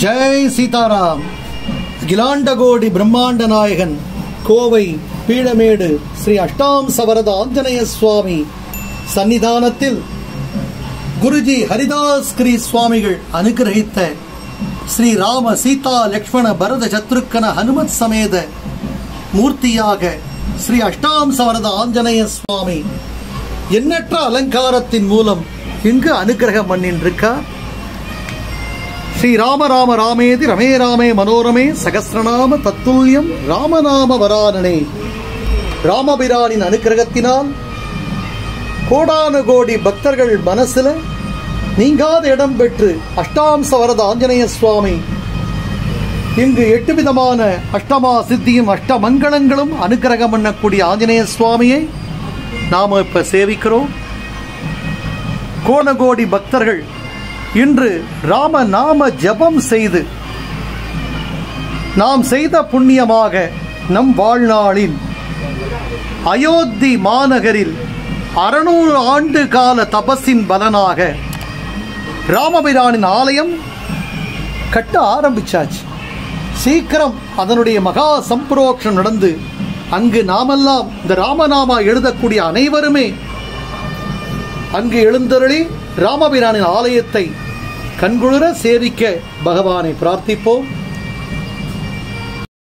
ஜெய் சீதாராம் அகிலாண்டகோடி பிரம்மாண்ட நாயகன் கோவை பீடமேடு ஸ்ரீ அஷ்டாம் சவரத ஆஞ்சநேய சுவாமி சன்னிதானத்தில் குருஜி ஹரிதாஸ் கிரி சுவாமிகள் அனுகிரகித்த ஸ்ரீ ராம சீதா லக்ஷ்மண பரத சத்ருக்கன ஹனுமத் சமேத மூர்த்தியாக ஸ்ரீ அஷ்டாம் சவரத ஆஞ்சநேய சுவாமி எண்ணற்ற அலங்காரத்தின் மூலம் இங்கு அனுகிரகம் பண்ணின்றிருக்கார் ஸ்ரீ ராம ராம ராமேதி ரமே ராமே மனோரமே சகசிரநாம தத்துல்யம் ராமநாம வரானனே ராமபிரானின் அனுக்கிரகத்தினால் கோடான கோடி பக்தர்கள் மனசுல நீங்காத இடம் பெற்று அஷ்டாம்ச வரத ஆஞ்சநேய சுவாமி இங்கு எட்டு விதமான அஷ்டமா சித்தியும் அஷ்ட மங்களங்களும் அனுக்கிரகம் பண்ணக்கூடிய ஆஞ்சநேய சுவாமியை நாம இப்ப சேவிக்கிறோம் கோணகோடி பக்தர்கள் இன்று ராம நாம ஜபம் செய்து நாம் செய்த புண்ணியமாக நம் வாழ்நாளில் அயோத்தி மாநகரில் அறுநூறு ஆண்டு கால தபஸின் பலனாக ராமபிரானின் ஆலயம் கட்ட ஆரம்பிச்சாச்சு சீக்கிரம் அதனுடைய மகா சம்பரோக்ஷம் நடந்து அங்கு நாமெல்லாம் இந்த ராமநாமா எழுதக்கூடிய அனைவருமே அங்கு எழுந்தருளி ராமபிரானின் ஆலயத்தை கண்குளிர சேவிக்க பகவானை பிரார்த்திப்போம்